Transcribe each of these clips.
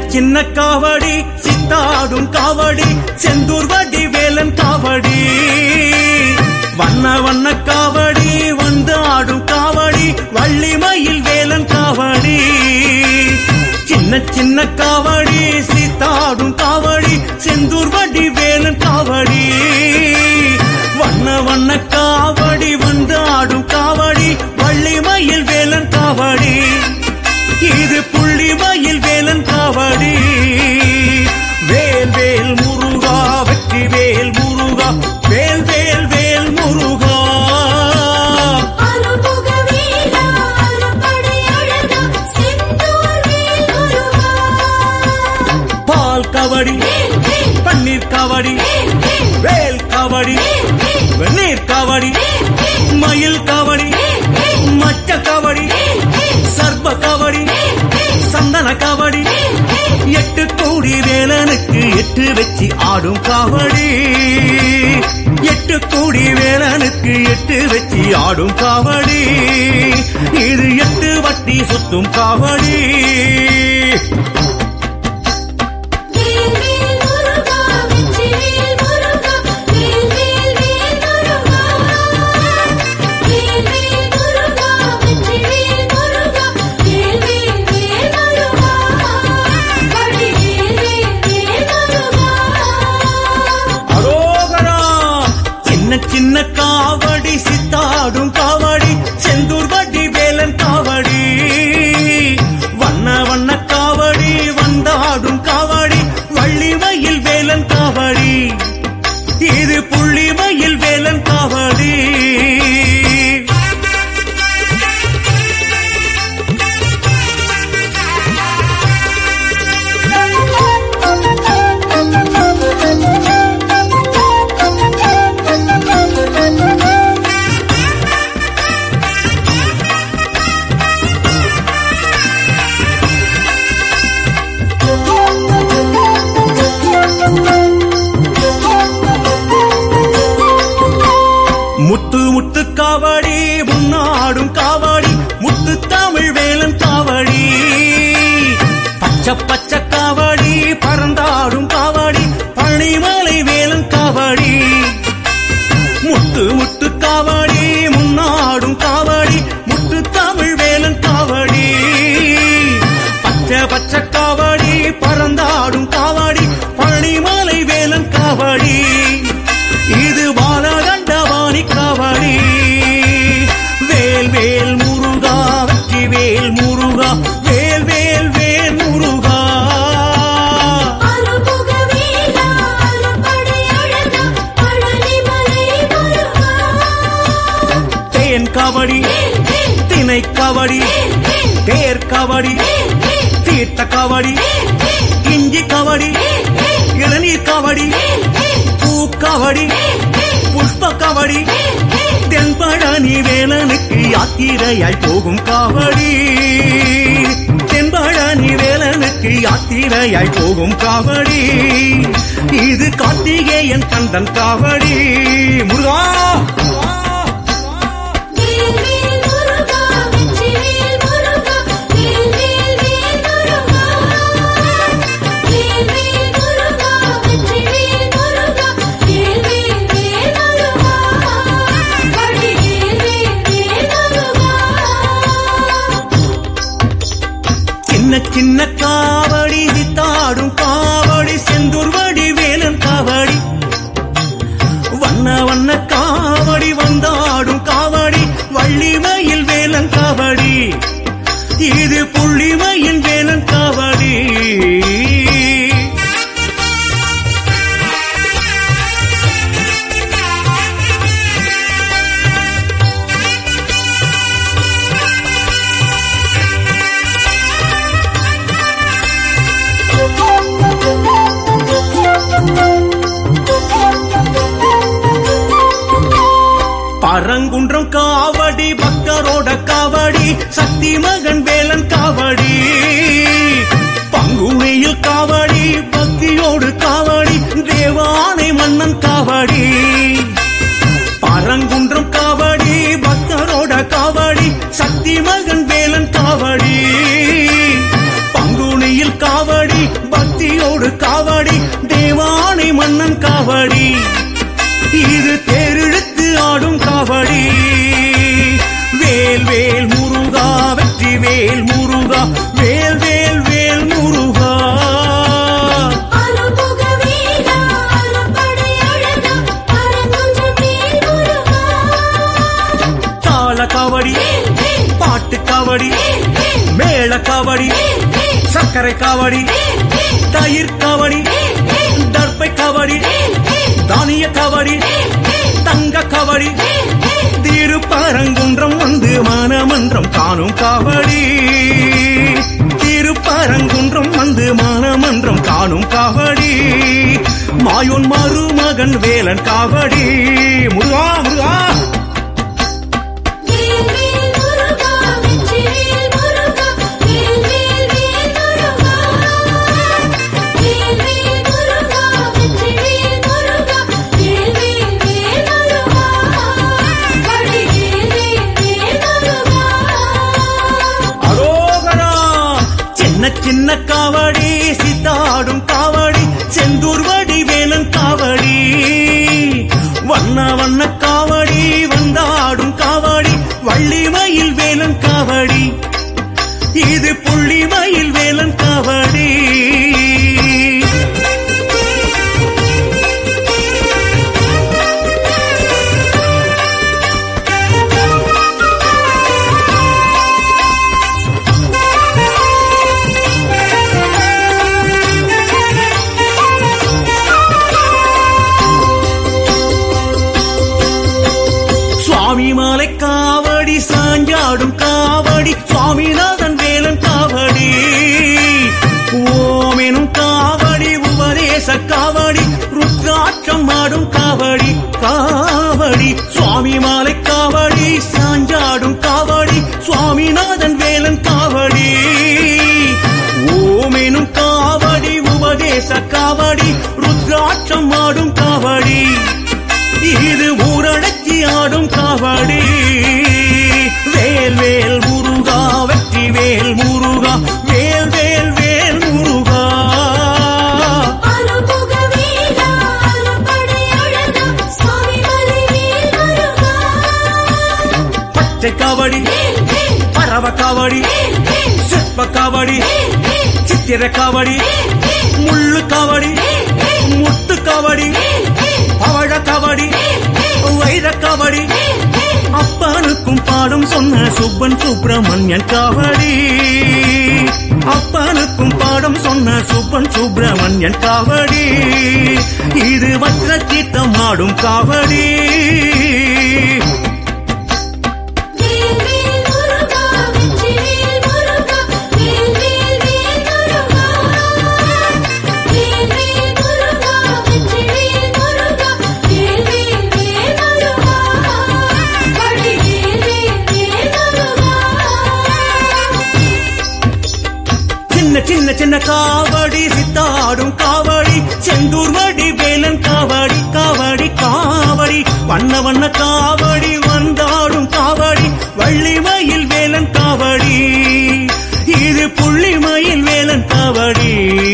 சின்ன காவடி சித்தாடும் காவடி செந்தூர் வடி வேலன் காவடி வண்ண வண்ண காவடி வந்து ஆடும் காவடி வள்ளி மயில் வேலன் காவடி சின்ன சின்ன காவடி சித்தாடும் காவடி செந்தூர் வடி வேலன் காவடி வண்ண வண்ண காவடி வந்து ஆடும் காவடி வள்ளி மயில் வேலன் காவடி இது புள்ளி மயில் வேலன் காவடி வேல் வேல் முருகா வெற்றி வேல் முருகா வேல் வேல் வேல் முருகா அருமுக வீரா அரும்படை அழகா செந்தூர் வேல் முருகா பால் கவடி வேல் வேல் பன்னீர் கவடி வேல் வேல் வேல் கவடி வேல் வேல் வெந்நீர் கவடி வேல் வேல் மயில் கவடி வேல் வேல் மச்ச கவடி வேல் வேல் சர்ப கவடி வேல் வேல் சந்தன கவடி வேல் வேல் எட்டு கோடி வேலனுக்கு எட்டு வச்சு ஆடும் காவடி எட்டு கோடி வேலனுக்கு எட்டு வச்சு ஆடும் காவடி இது எட்டு வட்டி சுத்தும் காவடி வேல் வேல் முருகா வெற்றி வேல் முருகா வேல் வேல் வேல் முருகா வேல் வேல் முருகா வெற்றி வேல் முருகா வேல் வேல் வேல் முருகா வடி வேல் வேல் வேல் முருகா அரோகரா சின்ன சின்ன காவடி சித்தாடும் காவடி செந்தூர் வடி வேலன் காவடி வண்ண வண்ண காவடி வந்தாடும் காவடி வள்ளி மயில் வேலன் காவடி இது புள்ளி மயில் வேலன் காவடி முத்து முத்து காவடி முன்னாடும் காவடி முத்து தமிழ் வேலன் காவடி பச்சை பச்சை காவடி பறந்தாடும் காவடி பழனிமலை வேலன் காவடி முத்து முத்து காவடி முன்னாடும் காவடி முத்து தமிழ் வேலன் காவடி பச்சை பச்சை காவடி பறந்தாடும் காவடி பழனிமலை வேலன் காவடி இது பாலகண்டவாணி காவடி வேல் வேல் முருகா வெற்றி வேல் முருகா வேல் வேல் வேல் முருகா அருமுக வீரா அரும்படை அழகா பழனிமலை முருகா தேன் காவடி வேல் வேல் திணை காவடி வேல் வேல் தேர் காவடி வேல் வேல் தீர்த்த காவடி வேல் வேல் இஞ்சி காவடி வேல் வேல் இளநீர் காவடி வேல் வேல் பூ காவடி வேல் வேல் புஷ்ப காவடி வேல் வேல் தென்பழனி வேலனுக்கு யாத்திரையாய் போகும் காவடி தென்பழனி வேலனுக்கு யாத்திரையாய் போகும் காவடி இது கார்த்திகேயன் கந்தன் காவடி முருகா வேல் வேல் முருகா வெற்றி வேல் முருகா வேல் வேல் வேல் முருகா வேல் வேல் முருகா வெற்றி வேல் முருகா வேல் வேல் வேல் முருகா வடி வேல் வேல் வேல் முருகா சின்ன சின்ன காவடி வித்தாடும் காவடி செந்தூர் வடி வேலன் காவடி வண்ண வண்ண காவடி வந்தாடும் காவடி வள்ளி மயில் வேலன் காவடி இது புள்ளி மயில் வேலன் காவடி பரங்குன்றம் காவடி பக்தரோட காவடி சக்தி மகன் வேலன் காவடி பங்குனியில் காவடி பக்தியோடு காவடி தேவானை மன்னன் காவடி பரங்குன்றம் காவடி பக்தரோட காவடி சக்தி மகன் வேலன் காவடி பங்குனியில் காவடி வேல் முருகா வேல் வேல் வேல் முருகா அருமுக வீரா அரும்படை அழகா அரங்குஞ்சம் வேல் முருகா தாள காவடி வேல் வேல் பாட்டு காவடி வேல் வேல் மேள காவடி வேல் வேல் சர்க்கரை காவடி வேல் வேல் தயிர் காவடி வேல் வேல் தர்ப்பை காவடி வேல் வேல் தானிய காவடி வேல் வேல் தங்க காவடி வேல் வேல் திருப்பரங்குன்றம் வந்து மானமன்றம் காணும் காவடி திருப்பரங்குன்றம் வந்து மானமன்றம் காணும் காவடி மாயோன் மருமகன் வேலன் காவடி முருகா முருகா வேல் வேல் முருகா வெற்றிவேல் முருகா வேல் வேல் வேல் முருகா வேல் வேல் முருகா வெற்றிவேல் முருகா வேல் வேல் வேல் முருகா வடி வேல் வேல் வேல் முருகா அரோகரா சின்ன சின்ன காவடி சித்தாடும் காவடி செந்தூர் வடி வேலன் காவடி வண்ண வண்ண காவடி வந்தாடும் காவடி வள்ளி மயில் வேலன் காவடி இது புள்ளி மயில் வேலன் காவடி சுவாமி மாலை காவடி சாஞ்சாடும் காவடி சுவாமிநாதன் வேலன் காவடி ஓமெனும் காவடி உபதேச காவடி ருத்ராட்சம் ஆடும் காவடி காவடி சுவாமி மாலை காவடி சாஞ்சாடும் காவடி சுவாமிநாதன் வேலன் காவடி ஓமெனும் காவடி உபதேச காவடி ருத்ராட்சம் ஆடும் காவடி இது ஊரடக்கி ஆடும் காவடி வேல் வேல் முருகா வெற்றி வேல் முருகா வேல் வேல் வேல் முருகா அருமுக வீரா அரும்படை அழகா சுவாமி மலை வேல் முருகா பச்சை காவடி வேல் வேல் பரவ காவடி வேல் வேல் சிற்ப காவடி வேல் வேல் சித்திர காவடி வேல் வேல் முள்ளு காவடி வேல் வேல் முத்து காவடி வேல் வேல் பவழ காவடி வேல் வேல் வைர காவடி வேல் வேல் அப்பனுக்கும் பாடம் சொன்ன சுப்பன் சுப்பிரமணியன் காவடி அப்பனுக்கும் பாடம் சொன்ன சுப்பன் சுப்பிரமணியன் காவடி இது வற்ற தீர்த்தம் ஆடும் காவடி வேல் வேல் முருகா வெற்றிவேல் முருகா வேல் வேல் வேல் முருகா வேல் வேல் முருகா வெற்றிவேல் முருகா வேல் வேல் வேல் முருகா வடி வேல் வேல் வேல் முருகா சின்ன சின்ன சின்ன காவடி சித்தாடும் காவடி செந்தூர் வடி வேலன் காவடி காவடி காவடி வண்ண வண்ண காவடி வந்தாடும் காவடி வள்ளி மயில் வேலன் காவடி இது புள்ளி மயில் வேலன் காவடி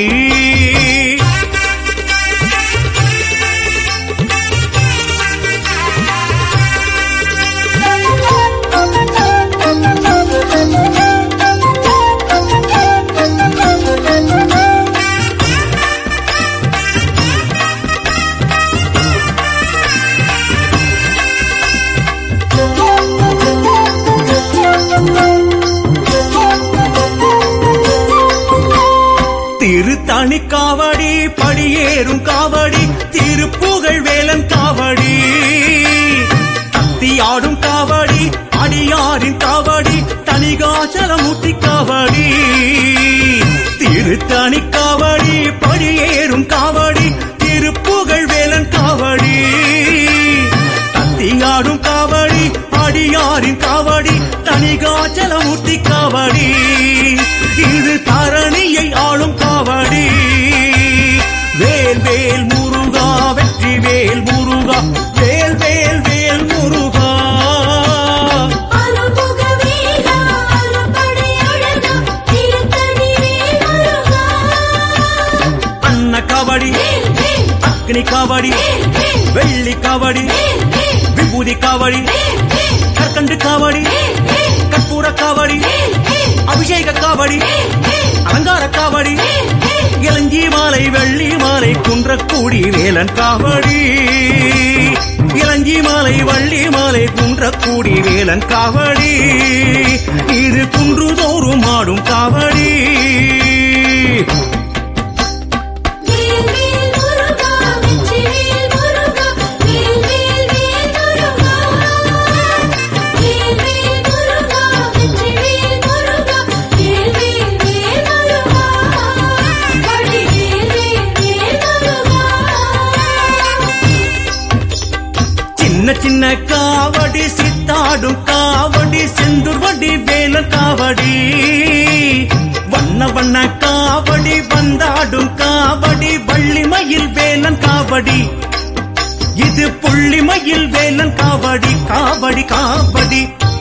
திருத்தணி காவடி படியேறும் காவடி திருப்புகழ் வேலன் காவடி தத்தியாடும் காவடி அடியாரின் காவடி தனிகாச்சலமூர்த்தி காவடி திருத்தணி காவடி படியேறும் காவடி திருப்புகழ் வேலன் காவடி தத்தியாடும் காவடி அடியாரின் காவடி தனிகாச்சலமூர்த்தி காவடி இது தரணியை ஆளும் காவடி வேல் வேல் முருகா வெற்றி வேல் முருகா வேல் வேல் வேல் முருகா அருமுக வீரா அரும்படை அழகா திருத்தணி வேல் முருகா அன்ன காவடி வேல் வேல் அக்னி காவடி வேல் வேல் வெள்ளி காவடி வேல் வேல் விபூதி காவடி வேல் வேல் கற்கண்டு காவடி வேல் வேல் கற்பூர காவடி வேல் வேல் அபிஷேக காவடி அலங்கார காவடி இளஞ்சி மாலை வெள்ளி மாலை குன்றக்கூடி வேலன் காவடி இளஞ்சி மாலை வள்ளி மாலை குன்றக்கூடி வேலன் காவடி இது குன்றுதோறும் ஆடும் காவடி வேல் வேல் முருகா வெற்றிவேல் முருகா வேல் வேல் வேல் முருகா வேல் வேல் முருகா வெற்றிவேல் முருகா வேல் வேல் வேல் முருகா வடி வேல் வேல் வேல் முருகா சின்ன சின்ன காவடி சித்தாடும் காவடி செந்தூர் வடி வேலன் காவடி வண்ண வண்ண காவடி வந்தாடும் காவடி வள்ளிமயில் வேலன் காவடி இது புள்ளிமயில் வேலன் காவடி காவடி காவடி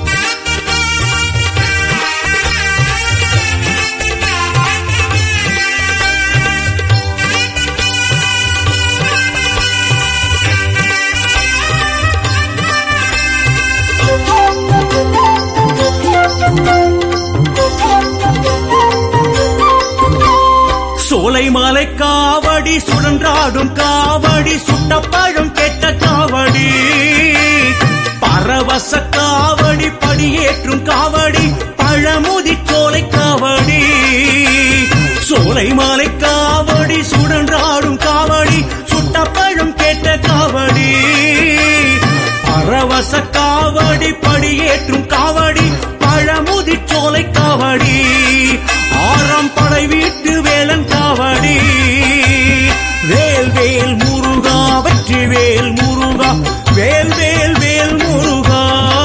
சோலை மாலை காவடி சுழன்றாடும் காவடி சுட்டப்பழம் கெட்ட காவடி பரவச காவடி படியேற்றும் காவடி பழமுதி சோலை காவடி சோலை மாலை காவடி சுழன்றாடும் காவடி சுட்டப்பழம் கெட்ட காவடி பரவச காவடி படியேற்றும் காவடி பழமுதி சோலை காவடி ஆறாம் படை வீட்டு வேலன் காவடி வேல் வேல் முருகா வெற்றி வேல் முருகா வேல் வேல் வேல் முருகா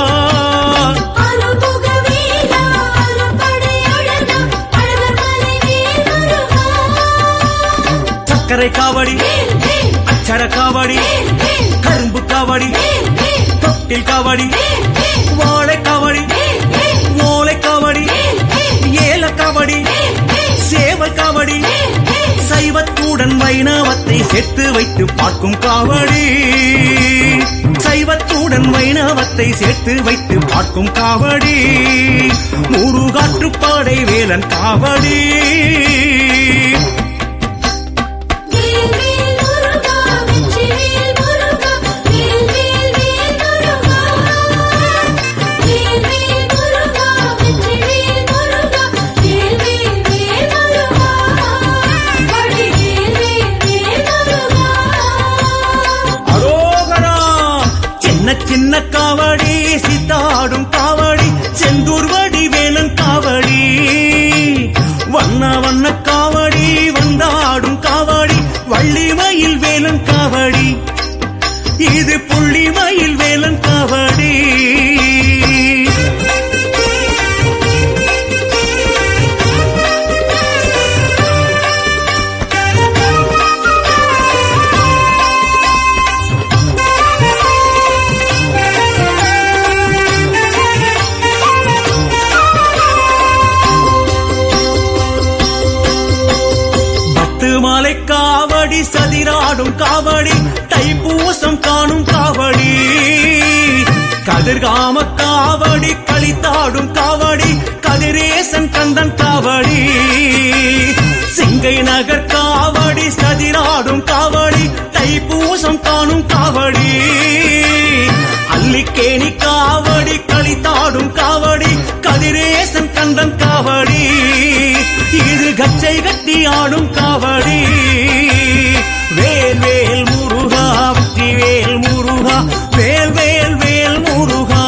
அருமுக வீரா அரும்படை அழகா அழகமலை வேல் முருகா சக்கரை காவடி வேல் வேல் அச்சர காவடி வேல் வேல் கரும்பு காவடி வேல் வேல் தொட்டில் காவடி வேல் வேல் வாழை காவடி வேல் வேல் ஓலை காவடி வேல் வேல் ஏல காவடி வேல் வேல் சேவல் காவடி வேல் வேல் சைவத்துடன் வைணவத்தை சேர்த்து வைத்து பார்க்கும் காவடி சைவத்துடன் வைணவத்தை சேர்த்து வைத்து பார்க்கும் காவடி முருகாற்றுப்பாடை வேலன் காவடி வேல் வேல் முருகா வெற்றிவேல் முருகா வேல் வேல் வேல் முருகா வேல் வேல் முருகா வெற்றிவேல் முருகா வேல் வேல் வேல் முருகா வடி வேல் வேல் வேல் முருகா அரோகரா சின்ன சின்ன காவடி சித்தாடும் காவடி செந்தூர் வடி வேலன் காவடி வண்ண வண்ண காவடி வந்தாடும் காவடி வள்ளிமயில் வேலன் காவடி இது புள்ளிமயில் வேலன் காவடி பத்து மாலை காவடி சதிராடும் காவடி தைப்பூசம் காணும் காவடி கதிர்காம காவடி களித்தாடும் காவடி கதிரேசன் கந்தன் காவடி சிங்கை நகர் காவடி சதிராடும் காவடி தைப்பூசம் காணும் காவடி அல்லிக்கேணி காவடி களித்தாடும் காவடி கதிரேசன் கந்தன் காவடி இது கச்சை கட்டி ஆடும் காவடி வேல் வேல் முருகா வெற்றி வேல் முருகா வேல் வேல் வேல் முருகா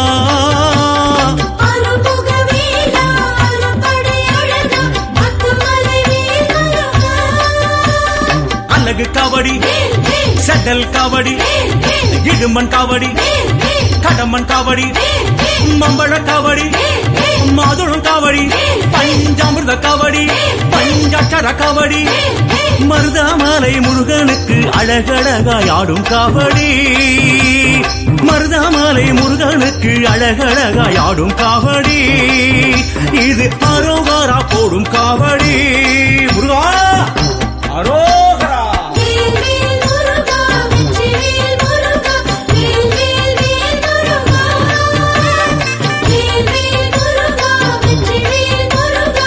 அருமுக வீரா அரும்படை அழகா அத்துமலை வேல் முருகா அழகு காவடி வேல் வேல் சடல் காவடி வேல் வேல் இடுமன் காவடி வேல் வேல் கடமன் காவடி வேல் வேல் மம்பழ காவடி வேல் வேல் மாதுளம் காவடி பஞ்சாமிர்த காவடி பஞ்சாட்சர காவடி மருதாமலை முருகனுக்கு அழகழகாய் ஆடும் காவடி மருதாமலை முருகனுக்கு அழகழகாய் ஆடும் காவடி இது அரோகாரா போடும் காவடி முருகா அரோகரா வேல் வேல் முருகா வெற்றிவேல் முருகா வேல் வேல் வேல் முருகா வேல் வேல் முருகா வெற்றிவேல் முருகா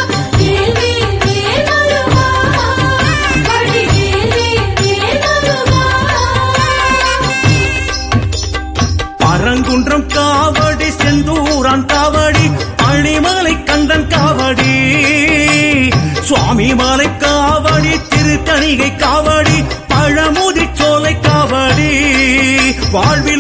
குன்றம் காவடி செந்தூரான் காவடி பழிமலை கண்டன் காவடி சுவாமி மலை காவடி திருத்தணிகை காவடி பழமுதி சோலை காவடி வாழ்வி